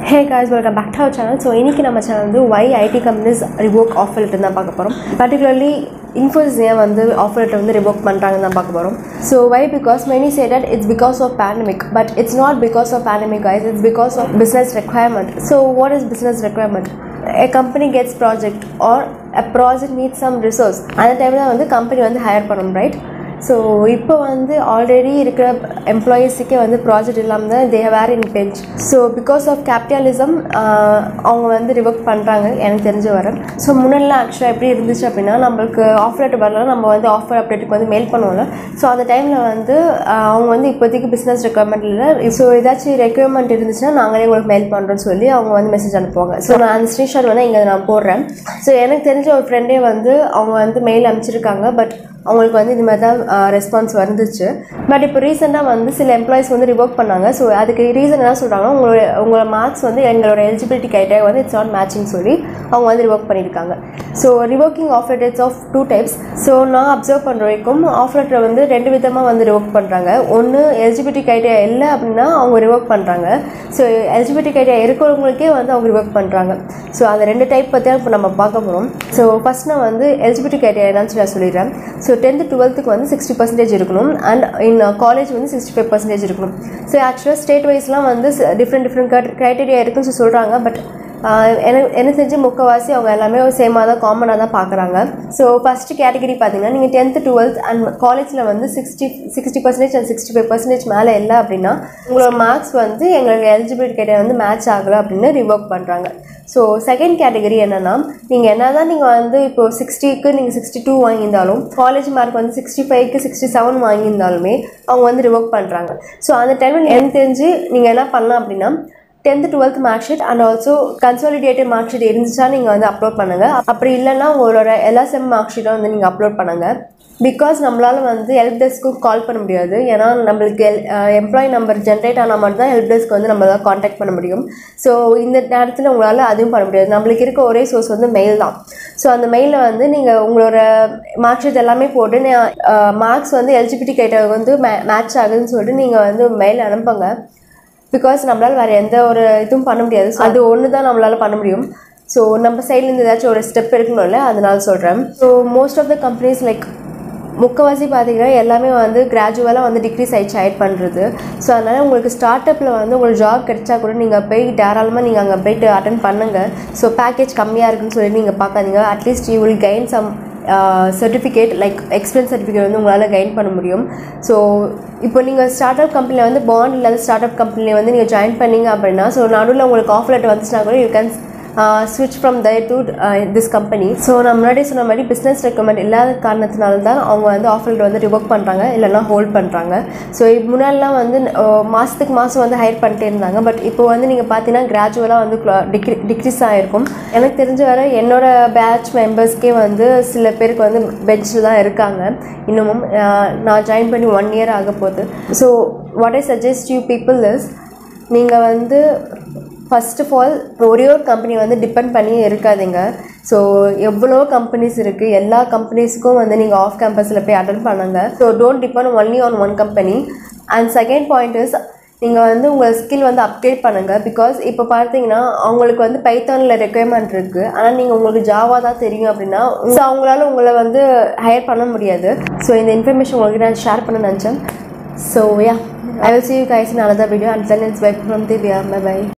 hey guys welcome back to our channel so இன்றைக்கி நம்ம channel வந்து why IT companies revoke offer letter தான் பார்க்க போகிறோம் பர்டிகுலர்லி இன்ஃபோசிஸ் ஏன் வந்து ஆஃபர் லெட்டர் வந்து ரிவோக் பண்ணுறாங்கன்னு தான் பார்க்க போகிறோம் so why because many say that it's because of pandemic but it's not because of pandemic guys it's because of business requirement so what is business requirement a company gets project or a project needs some resource அந்த டைமில் வந்து company வந்து higher பண்ணணும் right so இப்போ வந்து already இருக்கிற எம்ப்ளாயீஸுக்கே வந்து project இல்லாமல் தான் they were in bench so because of capitalism அவங்க வந்து ரிவர்க் பண்ணுறாங்க எனக்கு தெரிஞ்ச வர ஸோ முன்னாடிலாம் ஆக்சுவலாக எப்படி இருந்துச்சு அப்படின்னா நம்மளுக்கு ஆஃபர் லெட்டர் வரலாம் நம்ம வந்து ஆஃபர் அப்டேட்டுக்கு வந்து மெயில் பண்ணுவோம்ல ஸோ அந்த டைமில் வந்து ஆஹ் அவங்க வந்து இப்போதைக்கு பிஸ்னஸ் ரெக்குவயர்மெண்ட் இல்லை ஸோ ஏதாச்சும் ரெக்குவயர்மெண்ட் இருந்துச்சுன்னா நாங்களே உங்களுக்கு மெயில் பண்ணுறோன்னு சொல்லி அவங்க வந்து மெசேஜ் அனுப்புவாங்க ஸோ நான் அந்த ஸ்க்ரீன்ஷாட் வந்து இங்கே நான் போடுறேன் ஸோ எனக்கு தெரிஞ்ச ஒரு ஃப்ரெண்டே வந்து அவங்க வந்து மெயில் அனுப்பிச்சிருக்காங்க பட் அவங்களுக்கு வந்து இது மாதிரி தான் ரெஸ்பான்ஸ் வந்துச்சு பட் இப்போ ரீசெண்டாக வந்து சில எம்ப்ளாயிஸ் வந்து ரிவோக் பண்ணாங்க ஸோ அதுக்கு ரீசன் என்ன சொல்கிறாங்கன்னா உங்களோட உங்களோட மார்க்ஸ் வந்து எங்களோட எலிஜிபிலிட்டி கைட்டே வந்து இட்ஸ் நாட் மேட்சிங் சொல்லி அவங்க வந்து ரிவோக் பண்ணியிருக்காங்க so revoking of letters of two types so நான் அப்சர்வ் பண்ணுற வரைக்கும் ஆஃப் லெட்டர் வந்து ரெண்டு விதமாக வந்து ரிவோக் பண்ணுறாங்க ஒன்று எலிஜிபிலிட்டி கைட்டே இல்லை அப்படின்னா அவங்க ரிவோக் பண்ணுறாங்க ஸோ எலிஜிபிலிட்டி கைட்டே இருக்கிறவங்களுக்கே வந்து அவங்க ரிவோக் பண்ணுறாங்க ஸோ அந்த ரெண்டு டைப் பற்றி இப்போ நம்ம பார்க்க போகிறோம் ஸோ ஃபஸ்ட் நான் வந்து எலிஜிபிலிட்டி கைட்டே என்னன்னு சொல்லி நான் சொல்லிடுறேன் ஸோ டென்த்து டுவெல்த்துக்கு வந்து சிக்ஸ்டி பர்சன்டேஜ் இருக்கணும் அண்ட் இன் காலேஜ் வந்து சிக்ஸ்டி ஃபைவ் பர்சன்டேஜ் இருக்கணும் ஸோ ஆக்சுவலாக ஸ்டேட் வைஸ்லாம் வந்து டிஃப்ரெண்ட் டிஃப்ரெண்ட் க்ரைட்டீரியா இருக்குன்னு சொல்லி சொல்கிறாங்க பட் எனக்கு எனக்கு தெரிஞ்சு முக்கவாசி அவங்க எல்லாமே சேமாக தான் காமனாக தான் பார்க்குறாங்க ஸோ ஃபஸ்ட்டு கேட்டகரி பார்த்தீங்கன்னா நீங்கள் டென்த்து டுவெல்த் அண்ட் காலேஜில் வந்து sixty sixty percentage and sixty five percentage மேலே இல்லை அப்படின்னா உங்களோட மார்க்ஸ் வந்து எங்களுக்கு எலிஜிபிலிட்டி கேட்ட வந்து மேட்ச் ஆகலை அப்படின்னு ரிவோக் பண்ணுறாங்க ஸோ செகண்ட் கேட்டகரி என்னென்னா நீங்கள் என்ன தான் நீங்கள் வந்து இப்போ சிக்ஸ்டிக்கு நீங்கள் சிக்ஸ்டி டூ வாங்கியிருந்தாலும் காலேஜ் மார்க் வந்து சிக்ஸ்டி ஃபைவ்க்கு சிக்ஸ்டி செவன் வாங்கியிருந்தாலுமே அவங்க வந்து ரிவோக் பண்ணுறாங்க ஸோ அந்த டைமில் எனக்கு தெரிஞ்சு நீங்கள் என்ன பண்ணலாம் அப்படின்னா tenth twelfth mark sheet and also consolidated mark sheet இருந்துச்சா நீங்கள் வந்து அப்லோட் பண்ணுங்கள் அப்படி இல்லைன்னா உங்களோட எல்எஸ்எம் மார்க் ஷீட்டை வந்து நீங்கள் அப்லோட் பண்ணுங்கள் பிகாஸ் நம்மளால் வந்து ஹெல்ப் டெஸ்க்கு கால் பண்ண முடியாது ஏன்னா நம்மளுக்கு எம்ப்ளாயி நம்பர் ஜென்ரேட் ஆனால் மட்டும் தான் ஹெல்ப் டெஸ்க் வந்து நம்மளால் காண்டாக்ட் பண்ண முடியும் ஸோ இந்த நேரத்தில் உங்களால் அதுவும் பண்ண முடியாது நம்மளுக்கு இருக்க ஒரே சோர்ஸ் வந்து மெயில் தான் ஸோ அந்த மெயிலில் வந்து நீங்கள் உங்களோட மார்க் ஷீட் எல்லாமே போட்டு மார்க்ஸ் வந்து எலிஜிபிலிட்டி கேட்ட வந்து மே மேட்ச் ஆகுதுன்னு சொல்லிட்டு நீங்கள் வந்து மெயில் அனுப்புங்க பிகாஸ் நம்மளால் வேறு எந்த ஒரு இதுவும் பண்ண முடியாது ஸோ அது ஒன்று தான் நம்மளால் பண்ண முடியும் ஸோ நம்ம சைட்லேருந்து ஏதாச்சும் ஒரு ஸ்டெப் இருக்கணும்ல அதனால சொல்கிறேன் so most of the companies like முக்கவாசி பார்த்தீங்கன்னா எல்லாமே வந்து கிராஜுவலாக வந்து டிக்ரீஸ் ஆயிடுச்சு ஆட் பண்ணுறது ஸோ அதனால் உங்களுக்கு ஸ்டார்ட் அப்பில் வந்து உங்களுக்கு ஜாப் கிடைச்சா கூட நீங்கள் போய் தாராளமாக நீங்கள் அங்கே போயிட்டு அட்டன் பண்ணுங்கள் ஸோ பேக்கேஜ் கம்மியாக இருக்குன்னு சொல்லி நீங்கள் பார்க்காதீங்க at least you will gain some certificate like experience certificate வந்து உங்களால் கெயின் பண்ண முடியும் ஸோ இப்போ நீங்கள் ஸ்டார்ட் அப் கம்பெனியில் வந்து பாண்ட் இல்லாத ஸ்டார்ட் அப் கம்பெனியில் வந்து நீங்கள் ஜாயின் பண்ணீங்க அப்படின்னா ஸோ நடுவில் உங்களுக்கு ஆஃபர் லெட்டர் வந்துச்சுன்னா கூட யூ கேன் ஸ்விட்ச் from their to this company so நான் முன்னாடி சொன்ன மாதிரி பிஸ்னஸ் ரெக்கமெண்ட் இல்லாத காரணத்தினால தான் அவங்க வந்து ஆஃபர் லெட்டர் வந்து ரிவோக் பண்ணுறாங்க இல்லைனா ஹோல்ட் பண்ணுறாங்க ஸோ முன்னாடிலாம் வந்து மாதத்துக்கு மாதம் வந்து ஹையர் பண்ணிட்டே இருந்தாங்க பட் இப்போ வந்து நீங்கள் பார்த்தீங்கன்னா கிராஜுவலாக வந்து டிக்ரி டிக்ரீஸ் ஆகிருக்கும் எனக்கு தெரிஞ்ச வர என்னோட பேட்ச் மெம்பர்ஸ்க்கே வந்து சில பேருக்கு வந்து பெஞ்சில் தான் இருக்காங்க இன்னமும் நான் ஜாயின் பண்ணி ஒன் இயர் ஆக போகுது so what I suggest you people is நீங்கள் வந்து ஃபஸ்ட் ஆஃப் ஆல் ஒரே ஒரு கம்பெனி வந்து டிபெண்ட் பண்ணி இருக்காதீங்க ஸோ எவ்வளோ கம்பெனிஸ் இருக்குது எல்லா கம்பெனிஸுக்கும் வந்து நீங்கள் ஆஃப் கேம்பஸில் போய் அட்டன் பண்ணுங்க so don't depend only on one company and second point is நீங்கள் வந்து உங்கள் ஸ்கில் வந்து அப்டேட் பண்ணுங்கள் பிகாஸ் இப்போ பார்த்தீங்கன்னா அவங்களுக்கு வந்து பைத்தானில் ரெக்குயர்மெண்ட் இருக்குது ஆனால் நீங்கள் உங்களுக்கு ஜாவா தான் தெரியும் அப்படின்னா ஸோ அவங்களால உங்களை வந்து ஹையர் பண்ண முடியாது ஸோ இந்த இன்ஃபர்மேஷன் உங்களுக்கு நான் ஷேர் பண்ண நினச்சேன் so yeah I will see you guys in another video and then it's bye from the bye by